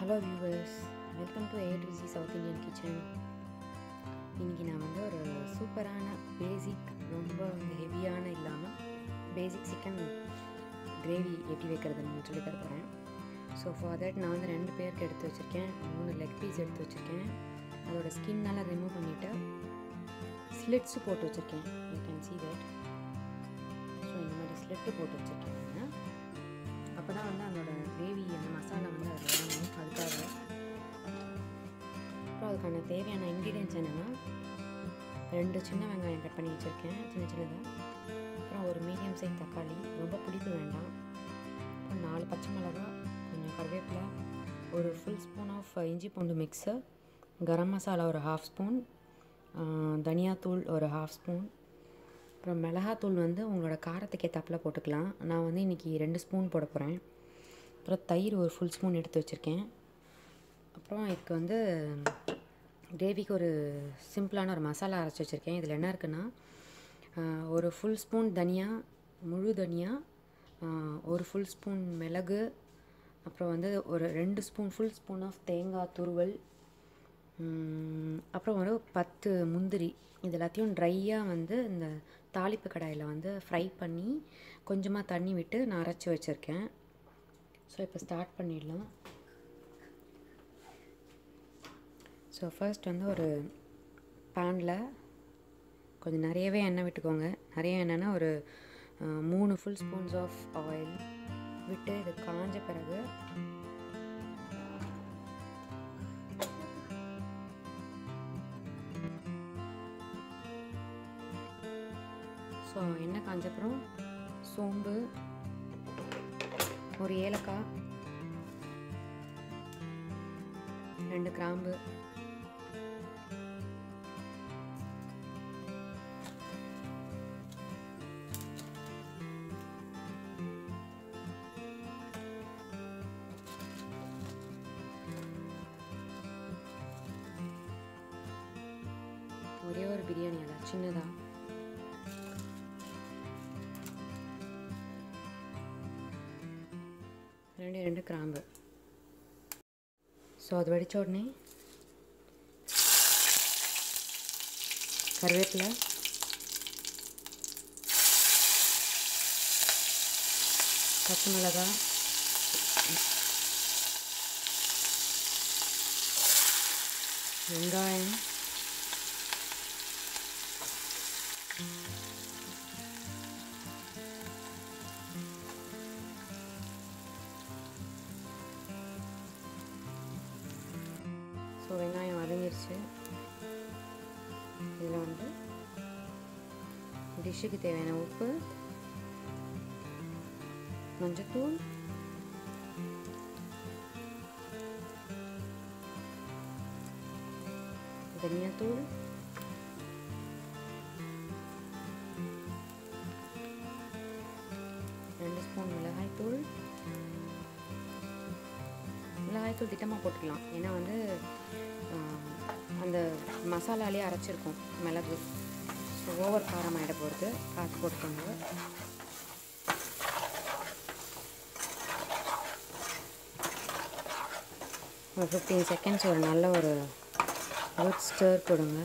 hello viewers welcome to A to C south Indian kitchen இன்றைக்கி நான் வந்து ஒரு சூப்பரான பேசிக் ரொம்ப வந்து ஹெவியான இல்லாமல் பேசிக் சிக்கன் கிரேவி எப்படி வைக்கிறதுன்னு சொல்லி தர போகிறேன் ஸோ ஃபார் தட் நான் வந்து ரெண்டு பேருக்கு எடுத்து வச்சுருக்கேன் மூணு லெக் பீஸ் எடுத்து வச்சுருக்கேன் அதோட ஸ்கின்னெல்லாம் ரிமூவ் பண்ணிவிட்டு ஸ்லிட்ஸு போட்டு வச்சுருக்கேன் you can see that so இந்த மாதிரி ஸ்லிட்டு போட்டு வச்சுருக்கேன் நான் அப்போ தான் வந்து அதோட கிரேவி அந்த மசாலா வந்து அதில் இறங்கும் அதுக்காக அப்புறம் அதுக்கான தேவையான இன்க்ரீடியன்ஸ் என்னென்னா ரெண்டு சின்ன வெங்காயம் கட் பண்ணி வச்சுருக்கேன் சின்ன சின்னதாக அப்புறம் ஒரு மீடியம் சைஸ் தக்காளி ரொம்ப புளிப்பு வேண்டாம் அப்புறம் நாலு பச்சை மிளகா கொஞ்சம் கருவேப்பிலை ஒரு ஃபுல் ஸ்பூன் ஆஃப் இஞ்சி பூண்டு மிக்ஸு கரம் மசாலா ஒரு ஹாஃப் ஸ்பூன் தனியாத்தூள் ஒரு ஹாஃப் ஸ்பூன் அப்புறம் மிளகாத்தூள் வந்து உங்களோட காரத்துக்கு ஏற்றாப்பில் போட்டுக்கலாம் நான் வந்து இன்றைக்கி ரெண்டு ஸ்பூன் போட போகிறேன் அப்புறம் தயிர் ஒரு ஃபுல் ஸ்பூன் எடுத்து வச்சுருக்கேன் அப்புறம் இதுக்கு வந்து கிரேவிக்கு ஒரு சிம்பிளான ஒரு மசாலா அரைச்சி வச்சுருக்கேன் இதில் என்ன இருக்குன்னா ஆஹ், ஒரு ஃபுல் ஸ்பூன் தனியா முழு தனியா ஆஹ், ஒரு ஃபுல் ஸ்பூன் மிளகு அப்புறம் வந்து ஒரு ரெண்டு ஸ்பூன் ஃபுல் ஸ்பூன் ஆஃப் தேங்காய் துருவல் ம், அப்புறம் ஒரு பத்து முந்திரி இது எல்லாத்தையும் ட்ரையாக வந்து இந்த தாளிப்பு கடாயில் வந்து ஃப்ரை பண்ணி கொஞ்சமாக தண்ணி விட்டு நான் அரைச்சி வச்சுருக்கேன் ஸோ இப்போ ஸ்டார்ட் பண்ணிடலாம் ஸோ ஃபர்ஸ்ட் வந்து ஒரு பேனில் கொஞ்சம் நிறையவே எண்ணெய் விட்டுக்கோங்க நிறைய எண்ணெய்னா ஒரு அஹ், மூணு ஃபுல் ஸ்பூன்ஸ் ஆஃப் ஆயில் விட்டு இது காஞ்ச பிறகு ஸோ எண்ணெய் காஞ்சப்புறம் சோம்பு ஒரு ஏலக்காய் ரெண்டு கிராம்பு ஒரே ஒரு பிரியாணி அலை சின்னதாக ரெண்டு ரெண்டு கிராம்பு ஸோ அது வெடிச்ச உடனே கருவேப்பிலை பச்சை மிளகாய் வெங்காயம் ஸோ வெங்காயம் வதங்கிருச்சு இதில் வந்து டிஷ்ஷுக்கு தேவையான உப்பு மஞ்சத்தூள் தனியாத்தூள் ரெண்டு ஸ்பூன் மிளகாய்த்தூள் மிளகாய்த்தூள் திட்டமாக போட்டுக்கலாம் ஏன்னா வந்து ஆஹ், அந்த மசாலாலே அரைச்சிருக்கும் மிளகு ஸோ ஓவர் காரம் ஆகிட போகிறது பார்த்து போட்டுக்கோங்க ஒரு ஃபிஃப்டீன் செகண்ட்ஸ் ஒரு நல்ல ஒரு குட் ஸ்டர் கொடுங்க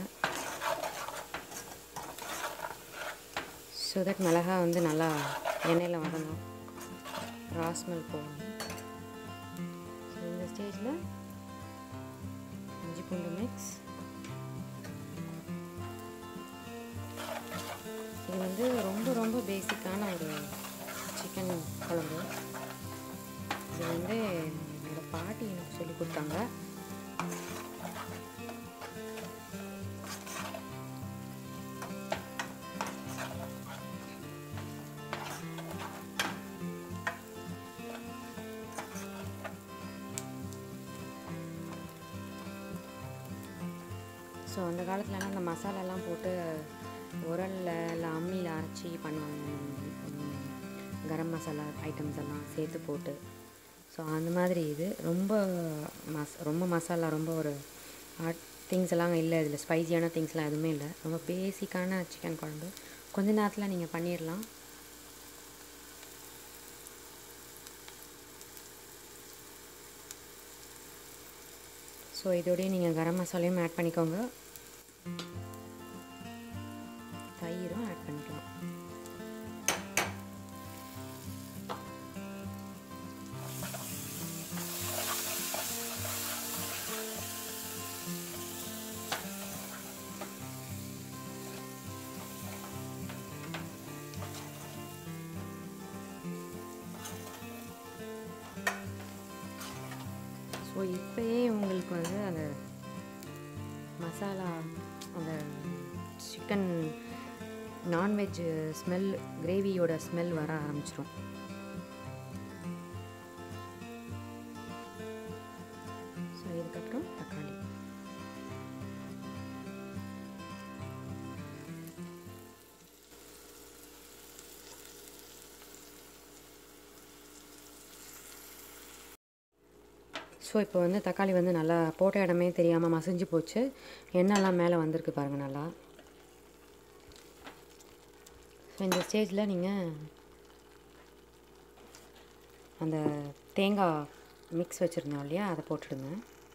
ஸோ தட் மிளகா வந்து நல்லா எண்ணெயில் வதங்கும் ராஸ்மெல் போகணும் ஸோ இந்த ஸ்டேஜில் இஞ்சி பூண்டு மிக்ஸ் இது வந்து ரொம்ப ரொம்ப பேசிக்கான ஒரு சிக்கன் குழம்பு இது வந்து என்னோட பாட்டி எனக்கு சொல்லி கொடுத்தாங்க ஸோ அந்த காலத்துலலாம் அந்த மசாலாலாம் போட்டு உரலில் இல்லை அம்மியில் அரைச்சி பண்ணுவாங்க உம், கரம் மசாலா ஐட்டம்ஸ் எல்லாம் சேர்த்து போட்டு ஸோ அந்த மாதிரி இது ரொம்ப மஸ் ரொம்ப மசாலா ரொம்ப ஒரு ஹாட் திங்ஸ் எல்லாம் இல்லை இதில் ஸ்பைசியான திங்ஸ்லாம் எதுவுமே இல்லை ரொம்ப பேசிக்கான சிக்கன் குழம்பு கொஞ்ச நேரத்தில் நீங்கள் பண்ணிடலாம் ஸோ இதோடய நீங்கள் கரம் மசாலையும் ஆட் பண்ணிக்கோங்க தயிரும் ஆட் பண்ணிக்கலாம் ஸோ இப்போயே உங்களுக்கு வந்து அந்த மசாலா அந்த சிக்கன் நான்வெஜ் ஸ்மெல் கிரேவியோட ஸ்மெல் வர ஆரம்பிச்சிடும் ஸோ இதுக்கப்புறம் தக்காளி ஸோ இப்போ வந்து தக்காளி வந்து நல்லா போட்ட இடமே தெரியாமல் மசிஞ்சு போச்சு எண்ணெய்லாம் மேலே வந்திருக்கு பாருங்கள் நல்லா ஸோ இந்த ஸ்டேஜில் நீங்கள் அந்த தேங்காய் மிக்ஸ் வச்சுருந்தோம் இல்லையா அதை போட்டுடுங்க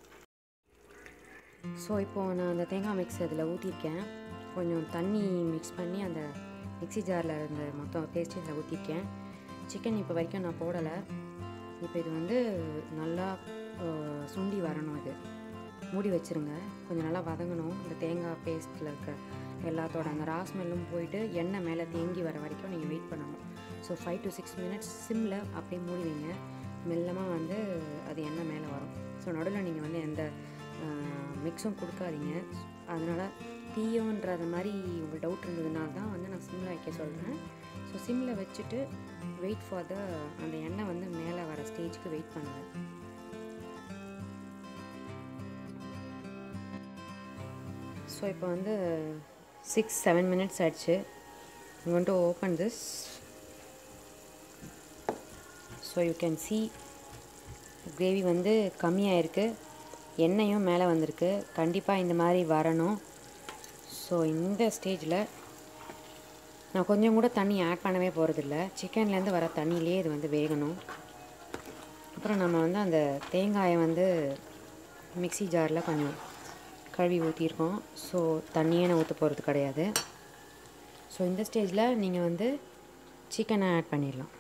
ஸோ இப்போது நான் அந்த தேங்காய் மிக்ஸ் அதில் ஊற்றிருக்கேன் கொஞ்சம் தண்ணி மிக்ஸ் பண்ணி அந்த மிக்ஸி ஜாரில் இருந்த மொத்தம் பேஸ்ட் இதில் ஊற்றிருக்கேன் சிக்கன் இப்போ வரைக்கும் நான் போடலை இப்போ இது வந்து நல்லா அஹ், சுண்டி வரணும் இது மூடி வச்சுருங்க கொஞ்சம் நல்லா வதங்கணும் இந்த தேங்காய் பேஸ்ட்டில் இருக்க எல்லாத்தோட அந்த ரா ஸ்மெல்லும் போயிட்டு எண்ணெய் மேலே தேங்கி வர வரைக்கும் நீங்கள் வெயிட் பண்ணணும் so five to six minutes சிம்மில் அப்படியே மூடி வைங்க மெல்லமாக வந்து அது எண்ணெய் மேலே வரும் ஸோ நடுவில் நீங்கள் வந்து எந்த மிக்ஸும் கொடுக்காதீங்க அதனால் தீயோன்றது மாதிரி உங்களுக்கு டவுட் இருந்ததுனால தான் வந்து நான் சிம்மில் வைக்க சொல்கிறேன் ஸோ சிம்மில் வச்சுட்டு வெயிட் ஃபார் த அந்த எண்ணெய் வந்து மேலே வர ஸ்டேஜ்க்கு வெயிட் பண்ணுங்கள் ஸோ இப்போ வந்து சிக்ஸ் செவன் மினிட்ஸ் ஆயிடுச்சு you want to open this so you can see gravy வந்து கம்மியாக இருக்குது எண்ணெயும் மேலே வந்திருக்கு கண்டிப்பாக இந்த மாதிரி வரணும் ஸோ இந்த ஸ்டேஜில் நான் கொஞ்சம் கூட தண்ணி ஆட் பண்ணவே போகிறதில்ல சிக்கன்லேருந்து வர தண்ணியிலே இது வந்து வேகணும் அப்புறம் நம்ம வந்து அந்த தேங்காயை வந்து மிக்ஸி ஜாரில் கொஞ்சம் கழுவி ஊற்றிருக்கோம் ஸோ தண்ணியே நான் ஊற்ற போகிறது கிடையாது ஸோ இந்த ஸ்டேஜில் நீங்கள் வந்து சிக்கனை ஆட் பண்ணிடலாம்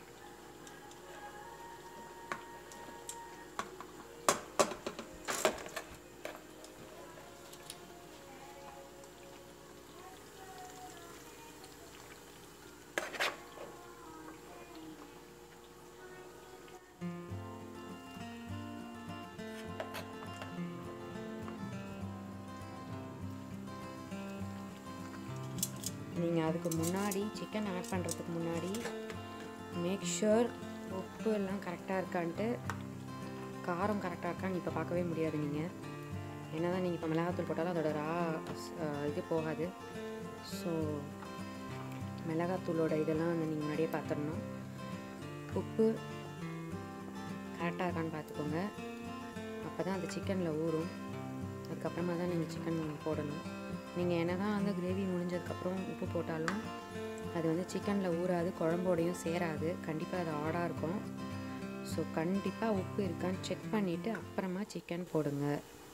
நீங்கள் அதுக்கு முன்னாடி சிக்கன் ஆட் பண்ணுறதுக்கு முன்னாடி மேக் ஷுர் உப்பு எல்லாம் கரெக்டாக இருக்கான்ட்டு காரம் கரெக்டாக இருக்கான்னு இப்போ பார்க்கவே முடியாது நீங்கள் என்ன தான் நீங்கள் இப்போ மிளகாத்தூள் போட்டாலும் அதோட ரா அஹ், இது போகாது ஸோ மிளகாத்தூளோட இதெல்லாம் வந்து நீங்கள் முன்னாடியே பார்த்துடணும் உப்பு கரெக்டாக இருக்கான்னு பார்த்துக்கோங்க அப்போ தான் அது சிக்கனில் ஊறும் அதுக்கப்புறமா தான் நீங்கள் சிக்கன் போடணும் நீங்கள் என்ன தான் வந்து கிரேவி முடிஞ்சதுக்கப்புறம் உப்பு போட்டாலும் அது வந்து சிக்கனில் ஊறாது குழம்போடையும் சேராது கண்டிப்பாக அது ஆடாக இருக்கும் ஸோ கண்டிப்பாக உப்பு இருக்கான்னு செக் பண்ணிவிட்டு அப்புறமா சிக்கன் போடுங்க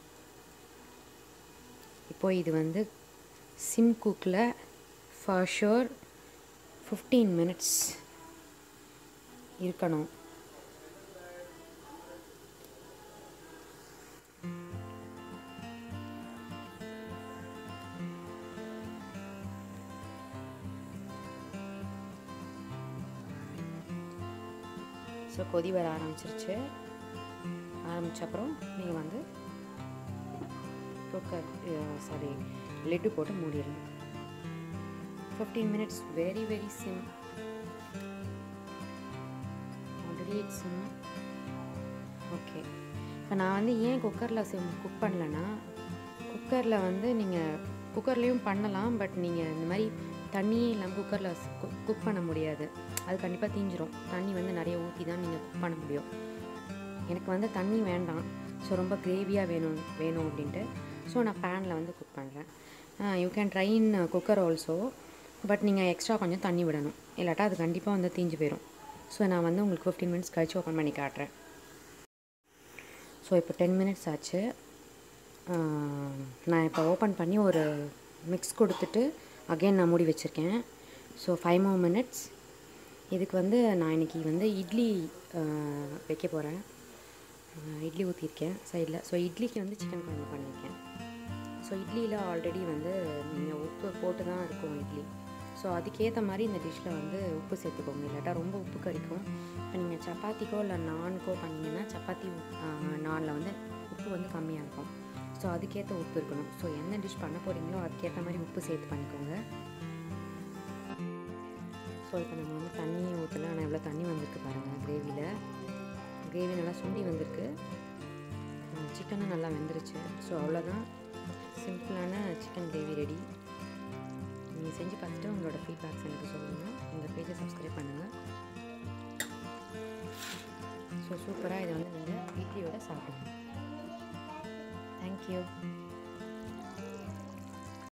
இப்போ இது வந்து சிம் குக்கில் ஃபார் ஷுர் ஃபிஃப்டீன் மினிட்ஸ் இருக்கணும் ஸோ கொதி வர ஆரம்பிச்சிருச்சு ஆரம்பிச்ச அப்புறம் நீங்கள் வந்து குக்கர் சாரி லெட்டு போட்டு மூடிடலாம் fifteen minutes very very sim already it's sim okay இப்போ நான் வந்து ஏன் குக்கரில் சிம் குக் பண்ணலன்னா குக்கரில் வந்து நீங்கள் குக்கர்லேயும் பண்ணலாம் பட் நீங்கள் இந்த மாதிரி தண்ணியே இல்லாமல் குக்கரில் குக் பண்ண முடியாது அது கண்டிப்பாக தீஞ்சிரும் தண்ணி வந்து நிறைய ஊற்றி தான் நீங்கள் குக் பண்ண முடியும் எனக்கு வந்து தண்ணி வேண்டாம் ஸோ ரொம்ப கிரேவியாக வேணும் வேணும் அப்படின்ட்டு ஸோ நான் பேனில் வந்து குக் பண்ணுறேன் you can try in cooker also but நீங்கள் எக்ஸ்ட்ரா கொஞ்சம் தண்ணி விடணும் இல்லாட்டா அது கண்டிப்பாக வந்து தீஞ்சு போயிடும் ஸோ நான் வந்து உங்களுக்கு ஃபிஃப்டீன் மினிட்ஸ் கழிச்சு ஓப்பன் பண்ணி காட்டுறேன் ஸோ இப்போ டென் மினிட்ஸ் ஆச்சு நான் இப்போ ஓப்பன் பண்ணி ஒரு மிக்ஸ் கொடுத்துட்டு அகைன் நான் மூடி வச்சுருக்கேன் ஸோ ஃபைவ் மோர் மினிட்ஸ் இதுக்கு வந்து நான் இன்றைக்கி வந்து இட்லி ஆஹ், வைக்க போகிறேன் இட்லி ஊற்றிருக்கேன் சைடில் ஸோ இட்லிக்கு வந்து சிக்கன் குழம்பு பண்ணியிருக்கேன் ஸோ இட்லியில் ஆல்ரெடி வந்து நீங்கள் உப்பு போட்டு தான் இருக்கும் இட்லி ஸோ அதுக்கேற்ற மாதிரி இந்த டிஷ்ஷில் வந்து உப்பு சேர்த்துக்கோங்க இல்லாட்டா ரொம்ப உப்பு கறிக்கும் இப்போ நீங்கள் சப்பாத்திக்கோ இல்லை நானுக்கோ பண்ணீங்கன்னா சப்பாத்தி நானில் வந்து உப்பு வந்து கம்மியாக இருக்கும் ஸோ அதுக்கேற்ற உப்பு இருக்கணும் ஸோ என்ன டிஷ் பண்ண போகிறீங்களோ அதுக்கேற்ற மாதிரி உப்பு சேர்த்து பண்ணிக்கோங்க ஸோ இப்போ நம்ம வந்து தண்ணியை ஊற்றலாம் ஆனால் எவ்வளோ தண்ணி வந்திருக்கு பாருங்கள் கிரேவியில் கிரேவி நல்லா சுண்டி வந்திருக்கு சிக்கனும் நல்லா வெந்துருச்சு ஸோ அவ்வளோதான் சிம்பிளான சிக்கன் கிரேவி ரெடி நீங்கள் செஞ்சு பார்த்துட்டு உங்களோட ஃபீட்பேக்ஸ் எனக்கு சொல்லுங்கள் உங்கள் பேஜை சப்ஸ்கிரைப் பண்ணுங்கள் ஸோ சூப்பராக இதை வந்து நீங்கள் இட்லியோட சாப்பிடுங்க தேங்க்யூ